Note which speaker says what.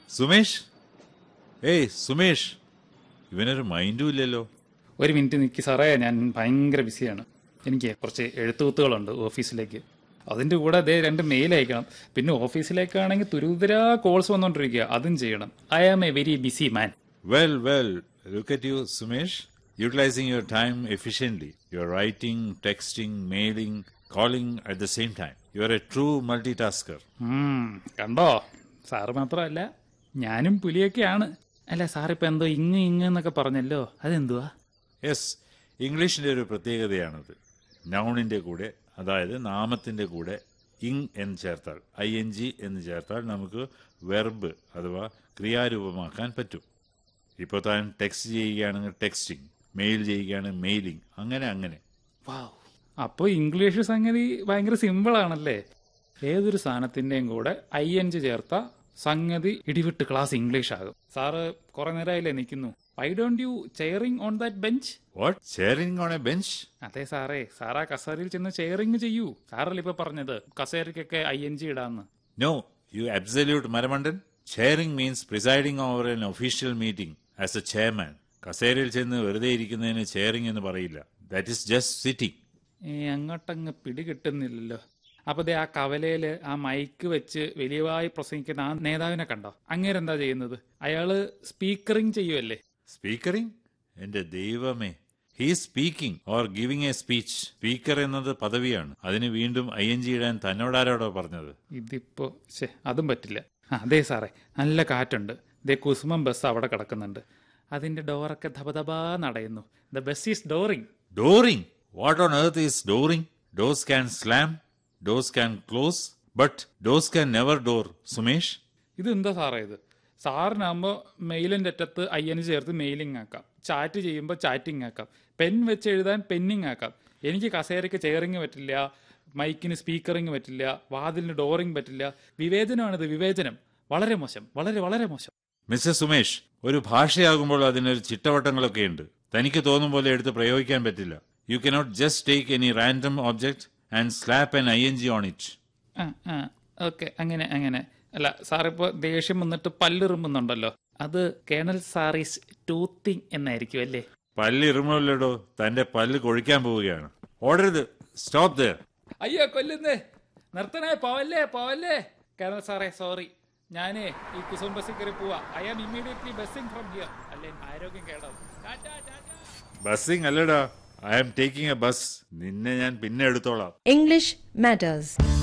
Speaker 1: സുമേഷ് ഏയ് സുമേഷ് ഇവനൊരു മൈൻഡും ഇല്ലല്ലോ
Speaker 2: ഒരു മിനിറ്റ് നിൽക്കി സാറേ ഞാൻ ഭയങ്കര ബിസിയാണ് എനിക്ക് കുറച്ച് എഴുത്തുകുത്തുകളുണ്ട് ഓഫീസിലേക്ക് അതിൻ്റെ കൂടെ അതേ രണ്ട് മെയിൽ അയക്കണം പിന്നെ ഓഫീസിലേക്കാണെങ്കിൽ തുരുതരാ കോൾസ് വന്നുകൊണ്ടിരിക്കുക അതും ചെയ്യണം I am a very busy man
Speaker 1: Well, well, look at you, Sumesh. Utilizing your time efficiently. You're writing, texting, mailing, calling at the same time. You're a true multitasker.
Speaker 2: കണ്ടോ sir മാത്രമല്ല ഞാനും പുലിയൊക്കെയാണ് അല്ല സാറിപ്പോൾ എന്തോ ഇങ്ങ് ഇങ്ങ് എന്നൊക്കെ പറഞ്ഞല്ലോ അതെന്തുവാ
Speaker 1: യെസ് ഇംഗ്ലീഷിന്റെ ഒരു പ്രത്യേകതയാണത് നൗണിന്റെ കൂടെ അതായത് നാമത്തിന്റെ കൂടെ ഇങ് എന്ന് ചേർത്താൽ ഐ എൻ ജി എന്ന് ചേർത്താൽ നമുക്ക് വെർബ് അഥവാ ക്രിയാരൂപമാക്കാൻ പറ്റും ഇപ്പോൾ താൻ ടെക്സ്റ്റ് ചെയ്യുകയാണെങ്കിൽ ടെക്സ്റ്റിംഗ് മെയിൽ ചെയ്യുകയാണെങ്കിൽ മെയിലിംഗ് അങ്ങനെ അങ്ങനെ
Speaker 2: വാവ് അപ്പോൾ ഇംഗ്ലീഷ് സംഗതി ഭയങ്കര സിമ്പിളാണല്ലേ ഏതൊരു സാധനത്തിൻ്റെയും കൂടെ ഐ എൻ ജി ചേർത്ത സംഗതി ഇടിവിട്ട് ക്ലാസ് ഇംഗ്ലീഷ് ആകും സാറ് കുറെ നേരമായില്ലേ നിൽക്കുന്നു I don't you chairing on that bench
Speaker 1: what chairing on a bench
Speaker 2: അതെ സാറേ സാറാ കസേരയിൽ ചെന്ന് ചെയറിംഗ് ചെയ്യൂ സാറല്ലേ ഇപ്പൊ പറഞ്ഞത് കസേരയ്ക്കൊക്കെ ഐ എൻ ജി ഇടാന്ന്
Speaker 1: No, you absolute Maramandan. Chairing means presiding over an official meeting as a chairman. കസേരയിൽ ചെന്ന് വെറുതെ ഇരിക്കുന്നതിന് ചെയറിംഗ് എന്ന് പറയില്ല ദാറ്റ് ഇസ് ജസ്റ്റ് സിറ്റിംഗ്
Speaker 2: ഏ, അങ്ങോട്ടങ്ങ് പിടി കിട്ടുന്നില്ലല്ലോ അപ്പൊ ദേ ആ കവലയില് ആ മൈക്ക് വെച്ച് വലിയവായി പ്രസംഗിക്കുന്ന ആ നേതാവിനെ കണ്ടോ അങ്ങേരെന്താ ചെയ്യുന്നത് അയാള് സ്പീക്കറിംഗ് ചെയ്യുമല്ലേ
Speaker 1: സ്പീക്കറിംഗ് എന്റെ ദൈവമേ he speaking or giving a speech speaker എന്നത് പദവിയാണ് അതിന് വീണ്ടും ഐ എൻ ജി ഇടാൻ തന്നോടാരോടോ പറഞ്ഞത്
Speaker 2: ഇതിപ്പോ ശേ അതും പറ്റില്ല ആ, അതെ സാറേ നല്ല കാറ്റുണ്ട് ദേ കുസുമം ബസ് അവിടെ കിടക്കുന്നുണ്ട് അതിന്റെ ഡോറൊക്കെ ധപധപാ നടയുന്നു the bus is dooring
Speaker 1: dooring what on earth is dooring doors can slam doors can close but doors can never door Sumesh
Speaker 2: ഇത് എന്താ സാറേ ഇത് സാറിനാകുമ്പോൾ മെയിലിൻ്റെ അറ്റത്ത് ഐ എൻ ചേർത്ത് മെയിലിംഗ് ആക്കാം ചാറ്റ് ചെയ്യുമ്പോൾ ചാറ്റിംഗ് ആക്കാം പെൻ വെച്ച് എഴുതാൻ പെന്നിങ് ആക്കാം എനിക്ക് കസേരയ്ക്ക് ചെയറിങ് പറ്റില്ല മൈക്കിന് സ്പീക്കറിങ് പറ്റില്ല വാതിലിന് ഡോറിങ് പറ്റില്ല വിവേചനമാണിത് വിവേചനം വളരെ മോശം വളരെ വളരെ മോശം
Speaker 1: മിസ്റ്റർ സുമേഷ് ഒരു ഭാഷയാകുമ്പോൾ അതിനൊരു ചിട്ടവട്ടങ്ങളൊക്കെ ഉണ്ട് തനിക്ക് തോന്നും പോലെ എടുത്ത് പ്രയോഗിക്കാൻ പറ്റില്ല you cannot just take any random object and slap an I N G on it
Speaker 2: ആ ആ ഓക്കെ അങ്ങനെ അങ്ങനെ അല്ല സാറിപ്പോൾ ദേഷ്യം വന്നിട്ട് പല്ലിറുമ്പുന്നുണ്ടല്ലോ അത് കേണൽ സാറീസ് ടൂത്തിങ് എന്നായിരിക്കും അല്ലേ
Speaker 1: പല്ല് ഇറുമല്ലടോ തന്റെ പല്ല് കൊഴിക്കാൻ പോവുകയാണ് ഓടരുത് സ്റ്റോപ്പ് ദർ
Speaker 2: അയ്യോ കൊല്ലുന്നേ നിർത്തണേ പോവല്ലേ പോവല്ലേ കേണൽ സാറേ സോറി ഞാനേ ഈ കുസും ബസ്സിൽ കയറി പോവാ I am immediately bussing from here അല്ലേ ആരോഗ്യം കേടാവും ടാറ്റാ, ടാറ്റാ.
Speaker 1: ബസ്സിംഗ് അല്ലടാ I am taking a bus നിന്നെ ഞാൻ പിന്നെ എടുത്തോളാം
Speaker 3: English matters.